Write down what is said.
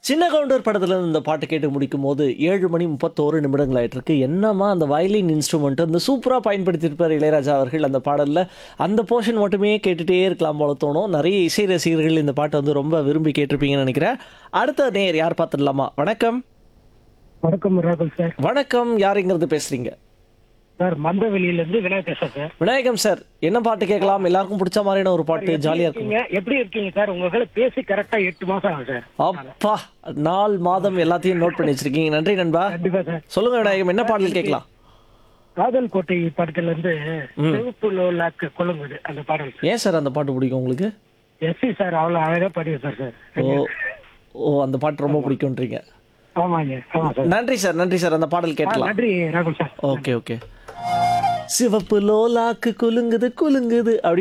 சின்ன கவுண்டர் படத்துல இருந்து இந்த பாட்டு கேட்டு முடிக்கும் போது ஏழு மணி முப்பத்தோரு நிமிடங்கள் ஆயிட்டு இருக்கு என்னமா அந்த வயலின் இன்ஸ்ட்ருமெண்ட் வந்து சூப்பராக பயன்படுத்தியிருப்பார் இளையராஜா அவர்கள் அந்த பாடல்ல அந்த போர்ஷன் மட்டுமே கேட்டுட்டே இருக்கலாம் போல தோணும் நிறைய இசை ரசிகர்கள் இந்த பாட்டை வந்து ரொம்ப விரும்பி கேட்டிருப்பீங்கன்னு நினைக்கிறேன் அடுத்த நேர் யார் பார்த்துடலாமா வணக்கம் வணக்கம் ராகுல் சார் வணக்கம் யாருங்கிறது பேசுறீங்க சார் மந்தவெளியில இருந்து விநாயகர் பேசுறேன் சார் விநாயகம் சார் என்ன பாட்டு கேட்கலாம் எல்லாருக்கும் பிடிச்ச மாதிரியான ஒரு பாட்டு ஜாலியா இருக்கும் நீங்க எப்படி இருக்கீங்க சார் உங்க கூட பேசி கரெக்டா எட்டு மாசம் ஆகும் சார் அப்பா நாள் மாதம் எல்லாத்தையும் நோட் பண்ணி வச்சிருக்கீங்க நன்றி நண்பா கண்டிப்பா சார் சொல்லுங்க விநாயகம் என்ன பாடல் கேட்கலாம் காதல் கோட்டை படத்துல இருந்து செவப்பு லோலாக்கு கொள்ளுங்குது அந்த பாடல் சார் ஏன் சார் அந்த பாட்டு பிடிக்கும் உங்களுக்கு எஸ்சி சார் அவ்வளவு அழகா பாடியிருப்பார் சார் ஓ ஓ அந்த பாட்டு ரொம்ப பிடிக்கும்ன்றீங்க ஆமாங்க ஆமா சார் நன்றி சார் நன்றி சார் அந்த பாடல் ஆ, கேட்கலாம் நன்றி ராகுல் சார் ஓகே ஓகே சிவப்பு லோலாக்கு குலுங்குது குலுங்குது அப்படி